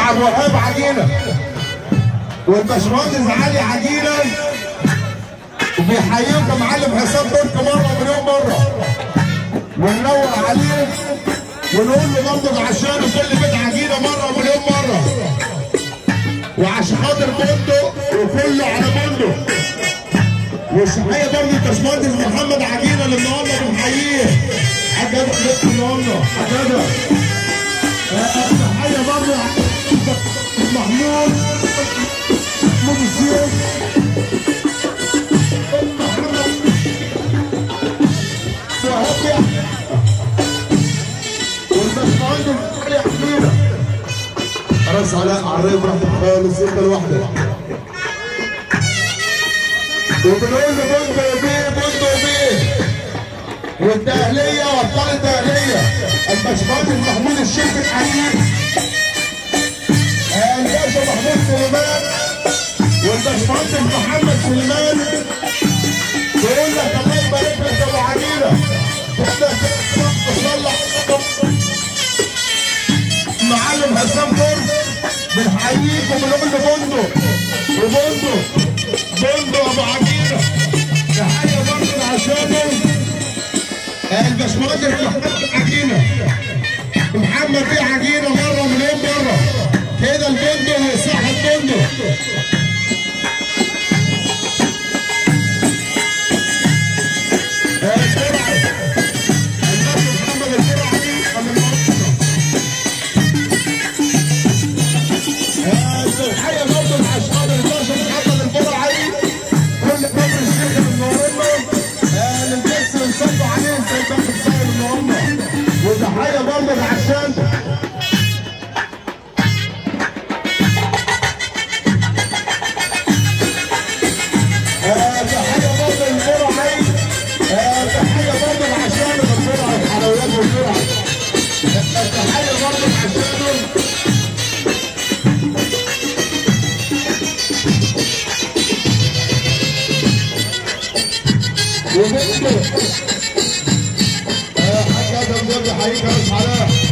عبد الوهاب عجينه والباشمهندس علي عجينه وبيحييكم يا معلم حسام ترك مره مليون مره وننور عليه ونقول له برضه عشان كل بيت عجينه مره مليون مره وعشان خاطر بندق وكله على بندق والصحيه برضه الباشمهندس محمد عجينه اللي النهارده بنحييه حاجه بنت النهارده حاجه الصحيه برضه محمود محمود الشيخ محمد وهاب والباشمهندس علي حميده رأس علاء عريب براحتك خالص انت لوحدك وبنقول له بندق بيه بندق بيه والدهلية وابطال الدهلية الباشمهندس محمود الشيخ الحبيب الباشا محمود سليمان والباشمهندس محمد سليمان بيقول لك الله يبارك لك يا ابو عميره تصلح معلم حسام فرد بنحييك وبنقول له بندق وبندق بندق ابو عميره تحيه برضه عشانه الباشمهندس محمد عجينه محمد بيه عجينه مره مليون مره كده البندق وصح البندق الفرع الباشا محمد الفرعي من المنطقه الحقيقه برضه العشاق الباشا محمد الفرعي كل كفر الشيخ النهارده للبس ويصبوا عليه زي كفر الصاير النهارده وتحيه برضه لعشان تحيه برضه للفرعي تحيه برضه لعشان الفرعي الحلويات والفرعي تحيه برضه لعشانهم وبنته حاج ادم ده بيحييك يا ريس علاء